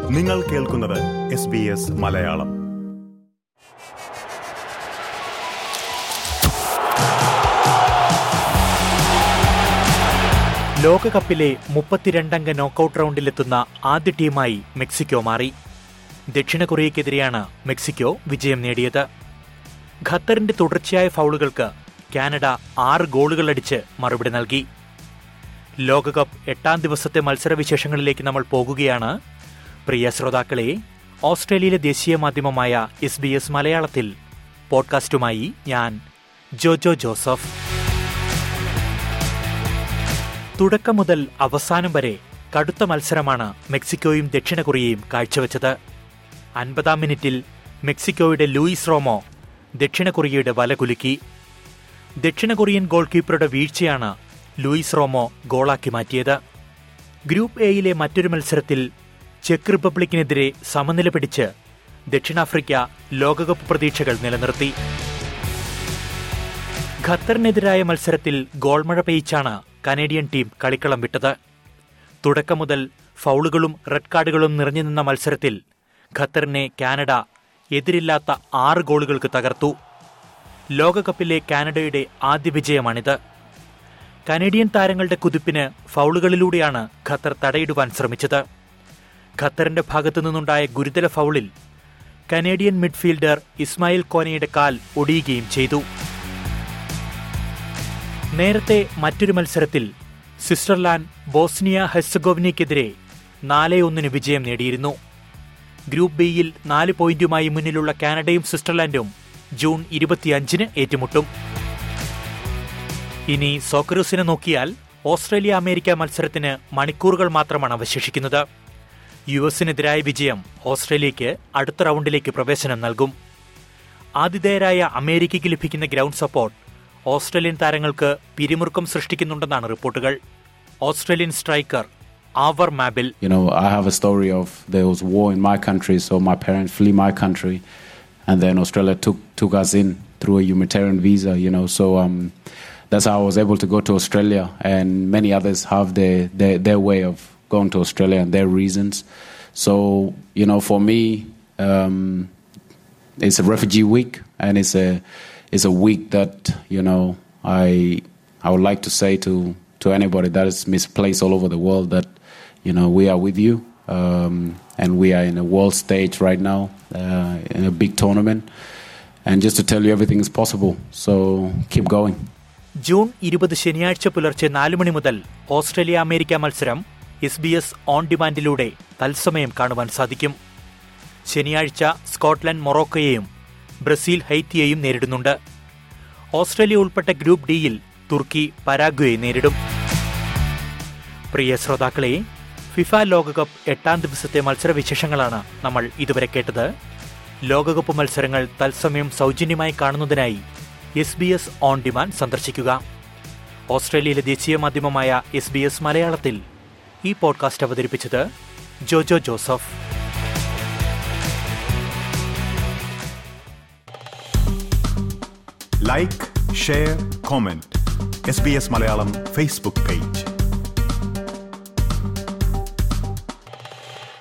നിങ്ങൾ കേൾക്കുന്നത് S B S Malayalam ലോകകപ്പിലെ മുപ്പത്തിരണ്ടംഗ നോക്കൌട്ട് റൗണ്ടിലെത്തുന്ന ആദ്യ ടീമായി മെക്സിക്കോ മാറി ദക്ഷിണ കൊറിയയ്ക്കെതിരെയാണ് മെക്സിക്കോ വിജയം നേടിയത് ഖത്തറിന്റെ തുടർച്ചയായ ഫൗളുകൾക്ക് കാനഡ ആറ് ഗോളുകൾ അടിച്ച് മറുപടി നൽകി ലോകകപ്പ് എട്ടാം ദിവസത്തെ മത്സരവിശേഷങ്ങളിലേക്ക് നമ്മൾ പോകുകയാണ് പ്രിയ ശ്രോതാക്കളെ ഓസ്ട്രേലിയയിലെ ദേശീയ മാധ്യമമായ എസ് ബി എസ് മലയാളത്തിൽ പോഡ്കാസ്റ്റുമായി ഞാൻ ജോജോ ജോസഫ് തുടക്കം മുതൽ അവസാനം വരെ കടുത്ത മത്സരമാണ് മെക്സിക്കോയും ദക്ഷിണ കൊറിയയും കാഴ്ചവെച്ചത് അൻപതാം മിനിറ്റിൽ മെക്സിക്കോയുടെ ലൂയിസ് റോമോ ദക്ഷിണ കൊറിയയുടെ വല കുലുക്കി ദക്ഷിണ കൊറിയൻ ഗോൾ കീപ്പറുടെ വീഴ്ചയാണ് ലൂയിസ് റോമോ ഗോളാക്കി മാറ്റിയത് ഗ്രൂപ്പ് എയിലെ മറ്റൊരു മത്സരത്തിൽ ചെക്ക് റിപ്പബ്ലിക്കിനെതിരെ സമനില പിടിച്ച് ദക്ഷിണാഫ്രിക്ക ലോകകപ്പ് പ്രതീക്ഷകൾ നിലനിർത്തി ഖത്തറിനെതിരായ മത്സരത്തിൽ ഗോൾമഴ പെയ്ച്ചാണ് കനേഡിയൻ ടീം കളിക്കളം വിട്ടത് തുടക്കം മുതൽ ഫൗളുകളും റെഡ് കാർഡുകളും നിറഞ്ഞു നിന്ന മത്സരത്തിൽ ഖത്തറിനെ കാനഡ എതിരില്ലാത്ത ആറ് ഗോളുകൾക്ക് തകർത്തു ലോകകപ്പിലെ കാനഡയുടെ ആദ്യ വിജയമാണിത് കനേഡിയൻ താരങ്ങളുടെ കുതിപ്പിന് ഫൗളുകളിലൂടെയാണ് ഖത്തർ തടയിടുവാൻ ശ്രമിച്ചത് ഖത്തറിന്റെ ഭാഗത്തു നിന്നുണ്ടായ ഗുരുതര ഫൗളിൽ കനേഡിയൻ മിഡ്ഫീൽഡർ ഇസ്മായിൽ കോനയുടെ കാൽ ഒടിയുകയും ചെയ്തു നേരത്തെ മറ്റൊരു മത്സരത്തിൽ സ്വിറ്റ്സർലാൻഡ് ബോസ്നിയ ഹെർസഗോവിനയ്ക്കെതിരെ നാല് ഒന്നിന് വിജയം നേടിയിരുന്നു ഗ്രൂപ്പ് ബിയിൽ നാല് പോയിന്റുമായി മുന്നിലുള്ള കാനഡയും സ്വിറ്റ്സർലാൻഡും ജൂൺ ഇരുപത്തിയഞ്ചിന് ഏറ്റുമുട്ടും ഇനി സോക്കറൂസിനെ നോക്കിയാൽ ഓസ്ട്രേലിയ അമേരിക്ക മത്സരത്തിന് മണിക്കൂറുകൾ മാത്രമാണ് അവശേഷിക്കുന്നത് യു എസിനെതിരായ വിജയം ഓസ്ട്രേലിയയ്ക്ക് അടുത്ത റൗണ്ടിലേക്ക് പ്രവേശനം നൽകും ആതിഥേയരായ അമേരിക്കയ്ക്ക് ലഭിക്കുന്ന ഗ്രൗണ്ട് സപ്പോർട്ട് ഓസ്ട്രേലിയൻ താരങ്ങൾക്ക് പിരിമുറുക്കം സൃഷ്ടിക്കുന്നുണ്ടെന്നാണ് reports Australian striker Awer Mabil You know, I have a story of there was war in my country, so my parents flee my country, and then Australia took took us in through a humanitarian visa. You know, so um, that's how I was able to go to Australia, and many others have their their, their way of going to Australia and their reasons. So you know, for me, um, it's a refugee week, and it's a it's a week that you know I I would like to say to to anybody that is misplaced all over the world that you know we are with you um, and we are in a world stage right now uh, in a big tournament and just to tell you everything is possible so keep going June ഇരുപത് ശനിയാഴ്ച പുലർച്ചെ നാല് മണി മുതൽ Australia America മത്സരം S B S on ഡിമാൻഡിലൂടെ തത്സമയം കാണുവാൻ സാധിക്കും ശനിയാഴ്ച സ്കോട്ട്ലൻഡ് മൊറോക്കയെയും ബ്രസീൽ ഹൈത്തിയെയും നേരിടുന്നുണ്ട് ഓസ്ട്രേലിയ ഉൾപ്പെട്ട ഗ്രൂപ്പ് ഡിയിൽ തുർക്കി പരാഗ്വയെ നേരിടും പ്രിയ ശ്രോതാക്കളെ ഫിഫ ലോകകപ്പ് എട്ടാം ദിവസത്തെ മത്സരവിശേഷങ്ങളാണ് നമ്മൾ ഇതുവരെ കേട്ടത് ലോകകപ്പ് മത്സരങ്ങൾ തത്സമയം സൗജന്യമായി കാണുന്നതിനായി S B S on demand സന്ദർശിക്കുക ഓസ്ട്രേലിയയിലെ ദേശീയ മാധ്യമമായ എസ് ബി എസ് മലയാളത്തിൽ ഈ പോഡ്കാസ്റ്റ് അവതരിപ്പിച്ചത് Jojo Joseph like share comment S B S Malayalam Facebook page